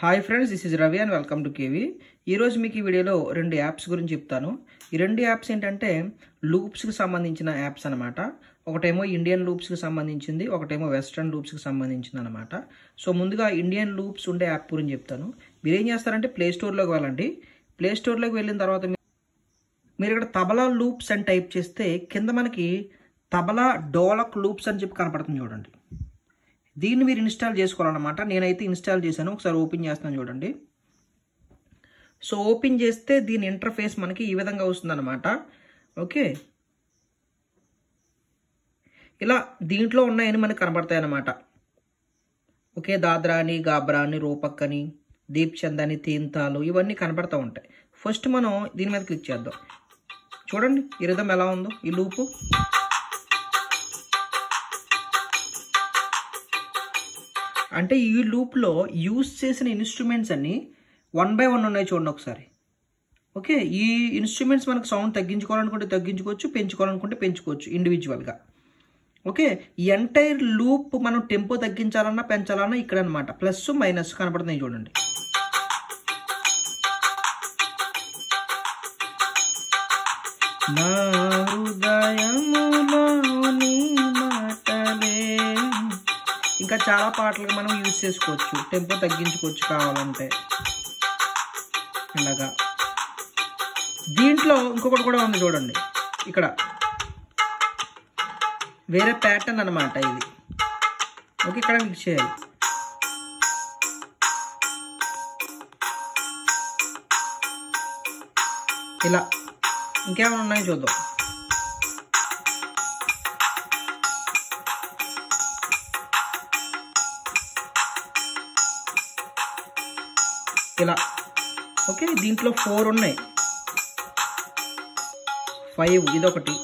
hi friends this is Ravi and welcome to KV ఈరోజు మీకు ఈ వీడియోలో రెండు యాప్స్ గురించి చెప్తాను ఈ రెండు యాప్స్ ఏంటంటే లూప్స్కి సంబంధించిన యాప్స్ అనమాట ఒకటేమో ఇండియన్ లూప్స్కి సంబంధించింది ఒకటేమో వెస్ట్రన్ లూప్స్కి సంబంధించింది అనమాట సో ముందుగా ఇండియన్ లూప్స్ ఉండే యాప్ గురించి చెప్తాను మీరు ఏం చేస్తారంటే ప్లే స్టోర్లోకి వెళ్ళండి ప్లే స్టోర్లోకి వెళ్ళిన తర్వాత మీ- మీరు ఇక్కడ తబలా లూప్స్ అని టైప్ చేస్తే కింద మనకి తబలా డోలక్ లూప్స్ అని చెప్పి కనపడుతుంది చూడండి దీన్ని మీరు ఇన్స్టాల్ చేసుకోవాలన్నమాట నేనైతే ఇన్స్టాల్ చేశాను ఒకసారి ఓపెన్ చేస్తాను చూడండి సో ఓపెన్ చేస్తే దీని ఇంటర్ఫేస్ మనకి ఈ విధంగా వస్తుందన్నమాట ఓకే ఇలా దీంట్లో ఉన్నాయని మనకి కనబడతాయి అన్నమాట ఓకే దాద్రా అని గాబ్రా అని రూపక్ అని దీప్ చంద్ అని తీంతాలు ఇవన్నీ కనబడతా ఉంటాయి ఫస్ట్ మనం దీని మీద క్లిక్ చేద్దాం చూడండి ఈ రిధం ఎలా ఉందో ఈ లూపు అంటే ఈ లూప్లో యూస్ చేసిన ఇన్స్ట్రుమెంట్స్ అన్ని వన్ బై వన్ ఉన్నాయి చూడండి ఒకసారి ఓకే ఈ ఇన్స్ట్రుమెంట్స్ మనకు సౌండ్ తగ్గించుకోవాలనుకుంటే తగ్గించుకోవచ్చు పెంచుకోవాలనుకుంటే పెంచుకోవచ్చు ఇండివిజువల్గా ఓకే ఈ ఎంటైర్ లూప్ మనం టెంపో తగ్గించాలన్నా పెంచాలన్నా ఇక్కడ అనమాట ప్లస్ మైనస్ కనపడుతున్నాయి చూడండి నా హృదయములోని మాటలే ఇంకా చాలా పాటలకు మనం యూజ్ చేసుకోవచ్చు టెంపో తగ్గించుకోవచ్చు కావాలంటే ఇలాగా దీంట్లో ఇంకొకటి కూడా ఉంది చూడండి ఇక్కడ వేరే ప్యాటర్న్ అనమాట ఇది ఓకే ఇక్కడ మిక్స్ చేయాలి ఇలా ఇంకేమైనా ఉన్నాయో చూద్దాం ఇలా ఓకే దీంట్లో ఫోర్ ఉన్నాయి ఫైవ్ ఇదొకటి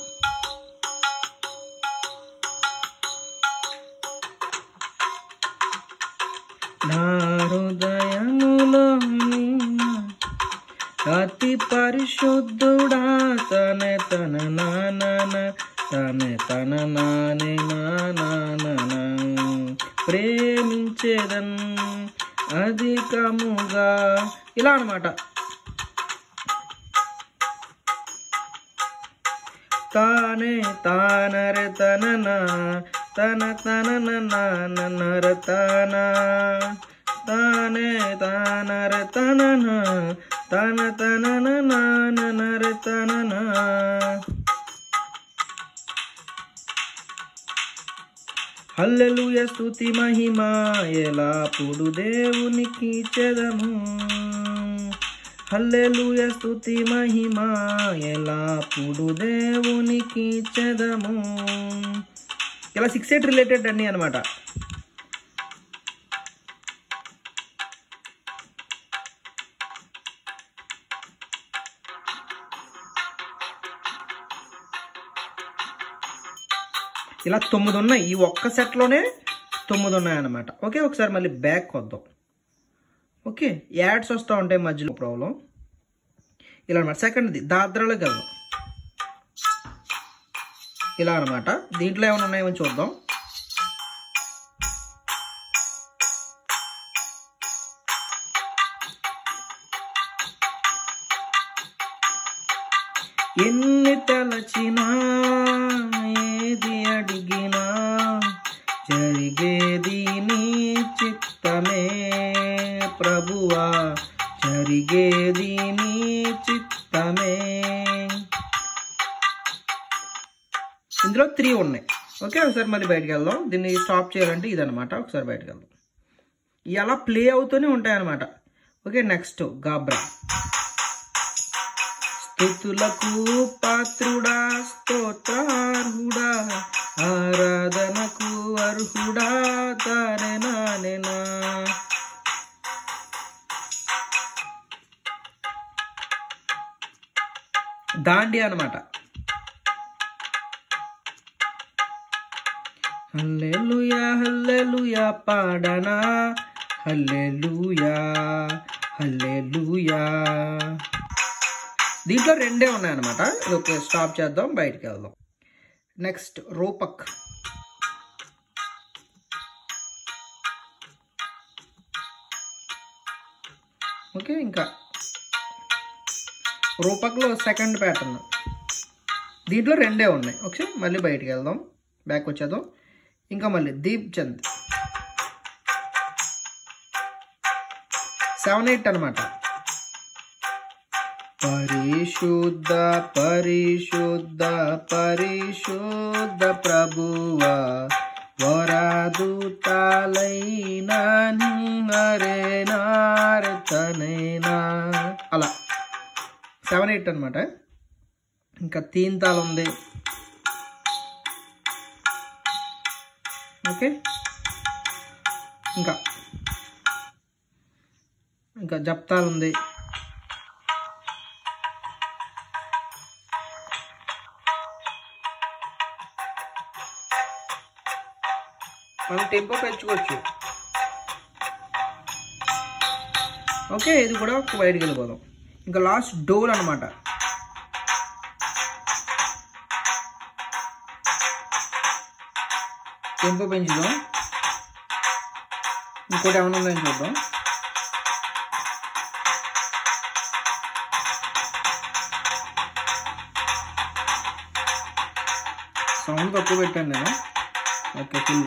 నా హృదయములో అతి పరిశుద్ధుడా తన తన నాన తన తన నానే నాన ప్రేమించేదన్ అధికముగా ఇలా అనమాట తానే తానర తనన తన తనన నానర తన తానే తానర తనన తన తనన నానర తనన హల్లెలూయ స్తుతి మహిమ ఎలాప్పుడు దేవునికి చెదము హల్లెలూయ స్తుతి మహిమ ఎలాప్పుడు దేవునికి చెదము ఇలా సిక్స్ ఎయిట్ రిలేటెడ్ అన్ని అనమాట ఇలా తొమ్మిది ఉన్నాయి ఈ ఒక్క సెట్లోనే తొమ్మిది ఉన్నాయి అన్నమాట ఓకే ఒకసారి మళ్ళీ బ్యాక్ వద్దాం ఓకే యాడ్స్ వస్తూ ఉంటాయి మధ్యలో ప్రాబ్లం ఇలా అనమాట సెకండ్ది దాద్రాలోకి వెళ్దాం ఇలా అనమాట దీంట్లో ఏమైనా ఉన్నాయో చూద్దాం ఎన్ని తలచినా ఏది అడిగినా జరిగేది నీ చిత్తమే ప్రభువా జరిగేది నీ చిత్తమే ఇందులో త్రీ ఉన్నాయి ఓకే ఒకసారి మళ్ళీ బయటకు వెళ్దాం దీన్ని స్టాప్ చేయాలంటే ఇదనమాట ఒకసారి బయటకు వెళ్దాం ఇవి అలా ప్లే అవుతూనే ఉంటాయన్నమాట ఓకే నెక్స్ట్ గాబ్రా స్థుతులకు పాత్రుడా స్తోత్రార్హుడా ఆరాధనకు అర్హుడా తానెనా దాండి అనమాట హల్లెలూయా హల్లెలూయా పాడనా హల్లెలూయా హల్లెలూయా దీంట్లో రెండే ఉన్నాయన్నమాట ఇది ఒక స్టాప్ చేద్దాం బయటికి వెళ్దాం నెక్స్ట్ రూపక్ ఓకే ఇంకా రూపక్లో సెకండ్ ప్యాటర్న్ దీంట్లో రెండే ఉన్నాయి ఓకే మళ్ళీ బయటికి వెళ్దాం బ్యాక్ వచ్చేద్దాం ఇంకా మళ్ళీ దీప్ చంద్ సెవెన్ ఎయిట్ అనమాట పరిశుద్ధ పరిశుద్ధ పరిశుద్ధ ప్రభువ వరదూతాలైన హరే నారతనైనా అలా సెవెన్ ఎయిట్ అనమాట ఇంకా తీన్ తాల్ ఉంది ఓకే ఇంకా ఇంకా జప్తాలు ఉంది మనం టెంపో పెంచుకోవచ్చు ఓకే ఇది కూడా ఒక బయటికి వెళ్ళిపోదాం ఇంకా లాస్ట్ డోల్ అనమాట టెంపో పెంచుదాం ఇంకోటి ఏమైనా ఉందని చూద్దాం సౌండ్ తక్కువ పెట్టాను నేను ఓకే ఫుల్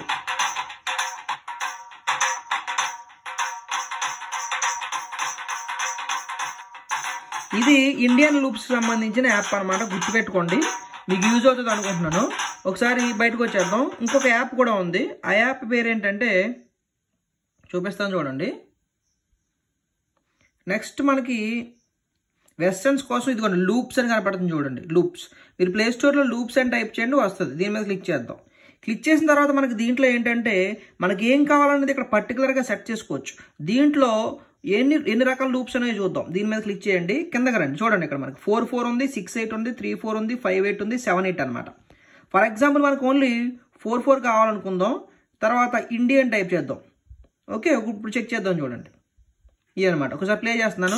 ఇది ఇండియన్ లూప్స్ సంబంధించిన యాప్ అనమాట గుర్తుపెట్టుకోండి మీకు యూజ్ అవుతుంది అనుకుంటున్నాను ఒకసారి బయటకు వచ్చేద్దాం ఇంకొక యాప్ కూడా ఉంది ఆ యాప్ పేరు ఏంటంటే చూపిస్తాను చూడండి నెక్స్ట్ మనకి వెస్టర్న్స్ కోసం ఇదిగోండి లూప్స్ అని కనపడుతుంది చూడండి లూప్స్ మీరు ప్లే స్టోర్లో లూప్స్ అని టైప్ చేయండి వస్తుంది దీని మీద క్లిక్ చేద్దాం క్లిక్ చేసిన తర్వాత మనకి దీంట్లో ఏంటంటే మనకి ఏం కావాలనేది ఇక్కడ పర్టికులర్గా సెట్ చేసుకోవచ్చు దీంట్లో ఎన్ని ఎన్ని రకాల లూప్స్ అనేవి చూద్దాం దీని మీద క్లిక్ చేయండి కిందకి రండి చూడండి ఇక్కడ మనకి ఫోర్ ఫోర్ ఉంది సిక్స్ ఎయిట్ ఉంది త్రీ ఫోర్ ఉంది ఫైవ్ ఎయిట్ ఉంది సెవెన్ ఎయిట్ అనమాట ఫర్ ఎగ్జాంపుల్ మనకు ఓన్లీ ఫోర్ ఫోర్ కావాలనుకుందాం తర్వాత ఇండియన్ టైప్ చేద్దాం ఓకే ఇప్పుడు చెక్ చేద్దాం చూడండి ఇవి అనమాట ఒకసారి ప్లే చేస్తున్నాను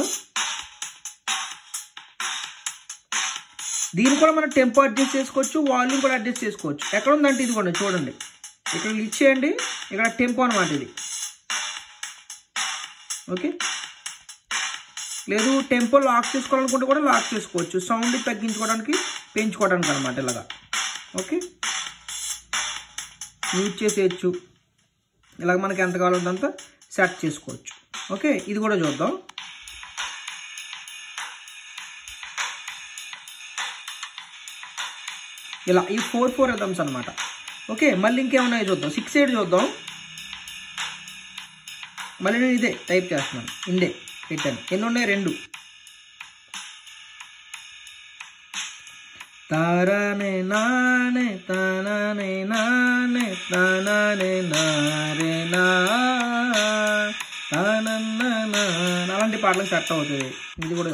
దీన్ని కూడా మనం టెంపో అడ్జస్ట్ చేసుకోవచ్చు వాల్యూమ్ కూడా అడ్జస్ట్ చేసుకోవచ్చు ఎక్కడ ఉందంటే ఇది కూడా చూడండి ఇక్కడ క్లిక్ చేయండి ఇక్కడ టెంపో అనమాట ఇది ఓకే లేదు టెంపో లాక్ చేసుకోవాలనుకుంటే కూడా లాక్ చేసుకోవచ్చు సౌండ్ తగ్గించుకోవడానికి పెంచుకోవడానికి అనమాట ఇలాగా ఓకే యూజ్ చేసేయచ్చు ఇలాగ మనకి ఎంత కావాలంటే అంత సెట్ చేసుకోవచ్చు ఓకే ఇది కూడా చూద్దాం ఇలా ఈ ఫోర్ ఫోర్ రిథమ్స్ అనమాట ఓకే మళ్ళీ ఇంకేమన్నాయో చూద్దాం సిక్స్ ఎయిట్ చూద్దాం మళ్ళీ నేను ఇదే టైప్ చేస్తున్నాను ఇండే పెట్టాను ఎన్ని ఉన్నాయి రెండు తారానే నానే తానానే నానే తానానే నారే నా తానన్న నా అలాంటి పాటలకు సెట్ అవుతుంది ఇది కూడా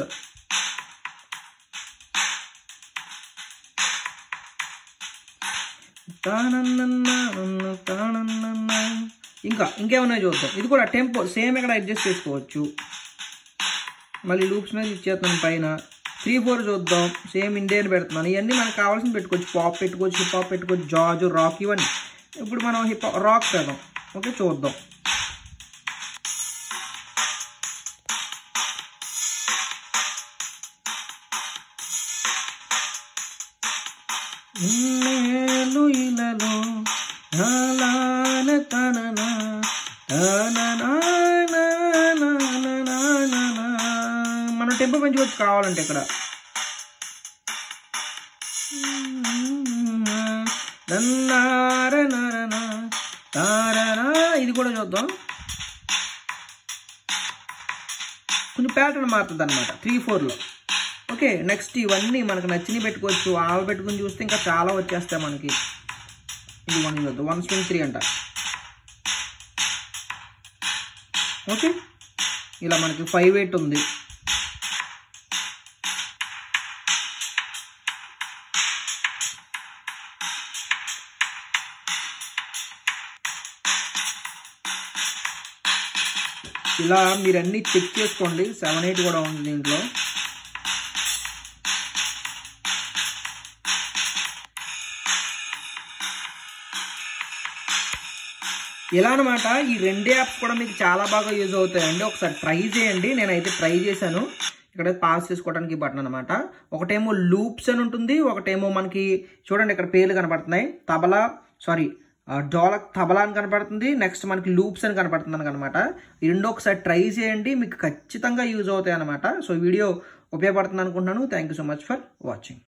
తానన్న తానన్న ఇంకా ఇంకేమన్నా చూద్దాం ఇది కూడా టెంపో సేమ్ ఇక్కడ అడ్జస్ట్ చేసుకోవచ్చు మళ్ళీ లూప్స్ మీద ఇచ్చేస్తున్నాను పైన త్రీ ఫోర్ చూద్దాం సేమ్ ఇండియన్ పెడుతున్నాను ఇవన్నీ మనకు కావాల్సిన పెట్టుకోవచ్చు పాప్ పెట్టుకోవచ్చు హిప్ హాప్ పెట్టుకోవచ్చు జాజు రాక్ ఇవన్నీ ఇప్పుడు మనం హిప్ రాక్ పెడదాం ఓకే చూద్దాం ఇన్నేళ్ళు ఇలలో నాలాన తనన మనం టెంపో పెంచుకోవచ్చు కావాలంటే ఇక్కడ నన్నారనరన తారనా ఇది కూడా చూద్దాం కొంచెం ప్యాటర్న్ మారుతుంది అనమాట త్రీ ఫోర్లో ఓకే నెక్స్ట్ ఇవన్నీ మనకు నచ్చినవి పెట్టుకోవచ్చు ఆవు పెట్టుకుని చూస్తే ఇంకా చాలా వచ్చేస్తాయి మనకి ఇది వన్ చూద్దాం వన్ స్వింగ్ త్రీ అంట ఓకే ఇలా మనకి ఫైవ్ ఎయిట్ ఉంది ఇలా మీరు అన్ని చెక్ చేసుకోండి సెవెన్ ఎయిట్ కూడా ఉంది దీంట్లో ఇలా అనమాట ఈ రెండు యాప్స్ కూడా మీకు చాలా బాగా యూజ్ అవుతాయండి ఒకసారి ట్రై చేయండి నేనైతే ట్రై చేశాను ఇక్కడ పాస్ చేసుకోవడానికి బటన్ అనమాట ఒకటేమో లూప్స్ అని ఉంటుంది ఒకటేమో మనకి చూడండి ఇక్కడ పేర్లు కనపడుతున్నాయి తబలా సారీ డోలక్ తబలా అని కనపడుతుంది నెక్స్ట్ మనకి లూప్స్ అని కనపడుతుంది అనమాట ఈ రెండు ఒకసారి ట్రై చేయండి మీకు ఖచ్చితంగా యూజ్ అవుతాయి అనమాట సో వీడియో ఉపయోగపడుతుంది అనుకుంటున్నాను thank you so much for watching